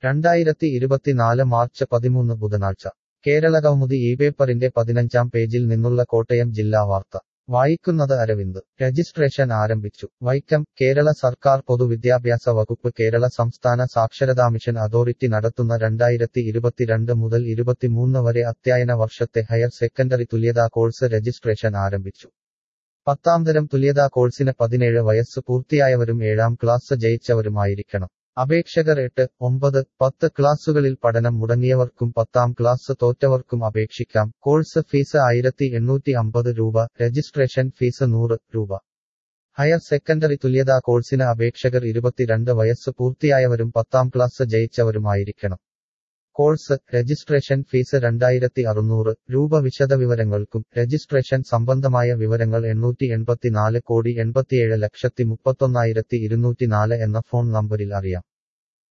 രണ്ടായിരത്തി ഇരുപത്തിനാല് മാർച്ച് പതിമൂന്ന് ബുധനാഴ്ച കേരള കൗമുദി ഈ പേപ്പറിന്റെ പതിനഞ്ചാം പേജിൽ നിന്നുള്ള കോട്ടയം ജില്ലാ വാർത്ത വായിക്കുന്നത് അരവിന്ദ് രജിസ്ട്രേഷൻ ആരംഭിച്ചു വൈക്കം കേരള സർക്കാർ പൊതുവിദ്യാഭ്യാസ വകുപ്പ് കേരള സംസ്ഥാന സാക്ഷരതാ മിഷൻ അതോറിറ്റി നടത്തുന്ന രണ്ടായിരത്തി ഇരുപത്തിരണ്ട് മുതൽ ഇരുപത്തിമൂന്ന് വരെ അധ്യയന വർഷത്തെ ഹയർ സെക്കൻഡറി തുല്യതാ കോഴ്സ് രജിസ്ട്രേഷൻ ആരംഭിച്ചു പത്താം തരം തുല്യതാ കോഴ്സിന് പതിനേഴ് വയസ്സ് പൂർത്തിയായവരും ഏഴാം ക്ലാസ് ജയിച്ചവരുമായിരിക്കണം അപേക്ഷകർ എട്ട് ഒമ്പത് പത്ത് ക്ലാസുകളിൽ പഠനം മുടങ്ങിയവർക്കും പത്താം ക്ലാസ് തോറ്റവർക്കും അപേക്ഷിക്കാം കോഴ്സ് ഫീസ് ആയിരത്തി എണ്ണൂറ്റി അമ്പത് രൂപ രജിസ്ട്രേഷൻ ഫീസ് നൂറ് രൂപ ഹയർ സെക്കൻഡറി തുല്യതാ കോഴ്സിന് അപേക്ഷകർ ഇരുപത്തിരണ്ട് വയസ്സ് പൂർത്തിയായവരും പത്താം ക്ലാസ് ജയിച്ചവരുമായിരിക്കണം കോഴ്സ് രജിസ്ട്രേഷൻ ഫീസ് രണ്ടായിരത്തി അറുന്നൂറ് രൂപ വിശദവിവരങ്ങൾക്കും രജിസ്ട്രേഷൻ സംബന്ധമായ വിവരങ്ങൾ എണ്ണൂറ്റി എൺപത്തിനാല് കോടി എൺപത്തിയേഴ് ലക്ഷത്തി മുപ്പത്തൊന്നായിരത്തി ഇരുന്നൂറ്റിനാല് എന്ന ഫോൺ നമ്പറിൽ അറിയാം